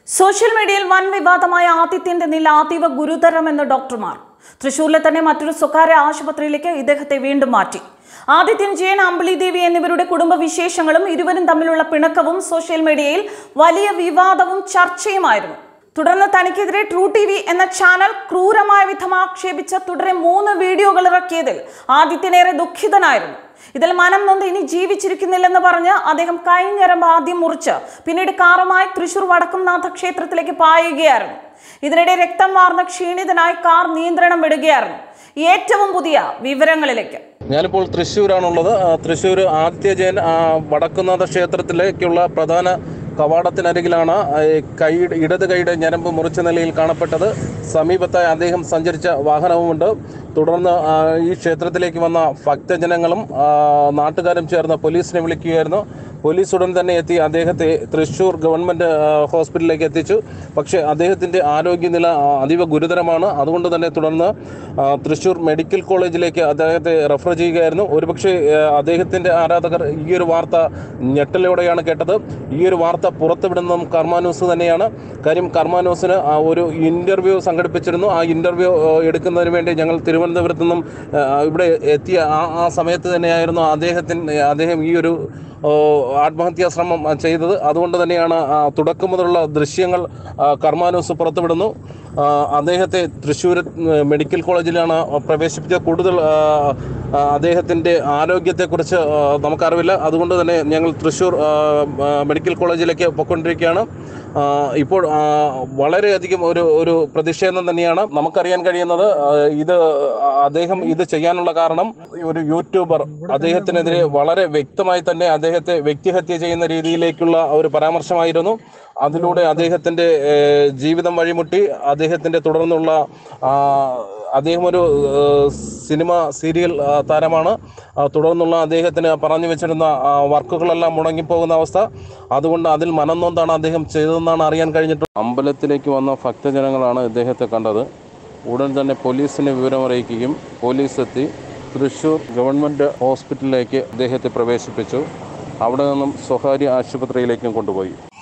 social മീഡിയയിൽ വൻ വിവാദമായ ആദിത്യന്റെ നില അതീവ ഗുരുതരമെന്ന് ഡോക്ടർമാർ തൃശൂരിലെ തന്നെ മറ്റൊരു സ്വകാര്യ ആശുപത്രിയിലേക്ക് ഇദ്ദേഹത്തെ വീണ്ടും മാറ്റി ആദിത്യൻ ജയൻ അമ്പിളി ദേവി എന്നിവരുടെ കുടുംബ വിശേഷങ്ങളും ഇരുവരും തമ്മിലുള്ള പിണക്കവും സോഷ്യൽ മീഡിയയിൽ വലിയ വിവാദവും ചർച്ചയുമായിരുന്നു തുടർന്ന് തനിക്കെതിരെ ട്രൂ ടി വി എന്ന ചാനൽ ക്രൂരമായ വിധം ആക്ഷേപിച്ച് തുടരെ മൂന്ന് വീഡിയോകൾ ഇറക്കിയതിൽ ആദിത്യനേറെ ദുഃഖിതനായിരുന്നു ഇതിൽ മനം നൊന്ന് ഇനി ജീവിച്ചിരിക്കുന്നില്ലെന്ന് പറഞ്ഞ് അദ്ദേഹം കൈഞ്ഞരമ്പ് ആദ്യം മുറിച്ച് പിന്നീട് കാറുമായി തൃശൂർ വടക്കുംനാഥ ക്ഷേത്രത്തിലേക്ക് പായുകയായിരുന്നു ഇതിനിടെ രക്തം വാർന്ന ക്ഷീണിതനായി കാർ നിയന്ത്രണം വിടുകയായിരുന്നു ഏറ്റവും പുതിയ വിവരങ്ങളിലേക്ക് ഞാനിപ്പോൾ തൃശ്ശൂരാണുള്ളത് ആ, തൃശ്ശൂർ ആദിത്യ ജയൻ ആ, വടക്കുന്നാഥ ക്ഷേത്രത്തിലേക്കുള്ള പ്രധാന കവാടത്തിനരികിലാണ് ആ, ഈ കൈ ഇടത് കൈയുടെ ഞരമ്പ് മുറിച്ച നിലയിൽ കാണപ്പെട്ടത് സമീപത്തായി അദ്ദേഹം സഞ്ചരിച്ച വാഹനവുമുണ്ട് തുടർന്ന് ആ, ഈ ക്ഷേത്രത്തിലേക്ക് വന്ന ഭക്തജനങ്ങളും ആ, നാട്ടുകാരും ചേർന്ന് പോലീസിനെ വിളിക്കുകയായിരുന്നു പോലീസ് ഉടൻ തന്നെ എത്തി അദ്ദേഹത്തെ തൃശ്ശൂർ ഗവൺമെൻറ് ആ, ഹോസ്പിറ്റലിലേക്ക് എത്തിച്ചു പക്ഷേ അദ്ദേഹത്തിൻ്റെ ആരോഗ്യനില ആ, അതീവ ഗുരുതരമാണ് അതുകൊണ്ട് തന്നെ തുടർന്ന് ആ, തൃശ്ശൂർ മെഡിക്കൽ കോളേജിലേക്ക് അദ്ദേഹത്തെ റെഫർ ചെയ്യുകയായിരുന്നു ഒരുപക്ഷെ ആ, അദ്ദേഹത്തിൻ്റെ ആരാധകർ ഈ ഒരു വാർത്ത ഞെട്ടലോടെയാണ് കേട്ടത് ഈ ഒരു വാർത്ത പുറത്തുവിടുന്നതും കർമാന്യൂസ് തന്നെയാണ് കാര്യം കർമാന്യൂസിന് ആ ഒരു ഇൻ്റർവ്യൂ സംഘടിപ്പിച്ചിരുന്നു ആ ഇൻ്റർവ്യൂ എടുക്കുന്നതിന് വേണ്ടി ഞങ്ങൾ തിരുവനന്തപുരത്ത് നിന്നും ആ, ഇവിടെ എത്തിയ ആ ആ സമയത്ത് തന്നെയായിരുന്നു അദ്ദേഹത്തിന് അദ്ദേഹം ഈ ഒരു ഓ, ആത്മഹത്യാ ശ്രമം ആ, ചെയ്തത് അതുകൊണ്ട് തന്നെയാണ് ആ, തുടക്കം മുതലുള്ള ദൃശ്യങ്ങൾ ആ, കർമാന്യൂസ് പുറത്തുവിടുന്നു ആ, അദ്ദേഹത്തെ തൃശ്ശൂർ മെഡിക്കൽ കോളേജിലാണ് പ്രവേശിപ്പിച്ചത് കൂടുതൽ ആ, ആ, അദ്ദേഹത്തിൻ്റെ ആരോഗ്യത്തെക്കുറിച്ച് ആ, നമുക്കറിവില്ല അതുകൊണ്ട് തന്നെ ഞങ്ങൾ തൃശ്ശൂർ ആ, ആ, മെഡിക്കൽ കോളേജിലേക്ക് പൊയ്ക്കൊണ്ടിരിക്കുകയാണ് ആ, ഇപ്പോൾ ആ, വളരെയധികം ഒരു ഒരു പ്രതിഷേധം തന്നെയാണ് നമുക്കറിയാൻ കഴിയുന്നത് ആ, ഇത് അദ്ദേഹം ഇത് ചെയ്യാനുള്ള കാരണം ഒരു യൂട്യൂബർ അദ്ദേഹത്തിനെതിരെ വളരെ വ്യക്തമായി തന്നെ അദ്ദേഹത്തെ വ്യക്തിഹത്യ ചെയ്യുന്ന രീതിയിലേക്കുള്ള ഒരു പരാമർശമായിരുന്നു അതിലൂടെ അദ്ദേഹത്തിൻ്റെ ഏഹ്, ജീവിതം വഴിമുട്ടി അദ്ദേഹത്തിൻ്റെ തുടർന്നുള്ള ആ, അദ്ദേഹം ഒരു ഏഹ്, സിനിമ സീരിയൽ ആ, താരമാണ് ആ, തുടർന്നുള്ള അദ്ദേഹത്തിന് പറഞ്ഞു വെച്ചിരുന്ന ആ, വർക്കുകളെല്ലാം മുടങ്ങിപ്പോകുന്ന അവസ്ഥ അതുകൊണ്ട് അതിൽ മനംനൊന്താണ് അദ്ദേഹം ചെയ്തതെന്നാണ് അറിയാൻ കഴിഞ്ഞിട്ടുള്ളത് അമ്പലത്തിലേക്ക് വന്ന ഭക്തജനങ്ങളാണ് ഇദ്ദേഹത്തെ കണ്ടത് ഉടൻ തന്നെ പോലീസിനെ വിവരമറിയിക്കുകയും പോലീസ് എത്തി തൃശ്ശൂർ ഗവൺമെൻറ് ഹോസ്പിറ്റലിലേക്ക് അദ്ദേഹത്തെ പ്രവേശിപ്പിച്ചു അവിടെ നിന്നും സ്വകാര്യ ആശുപത്രിയിലേക്കും കൊണ്ടുപോയി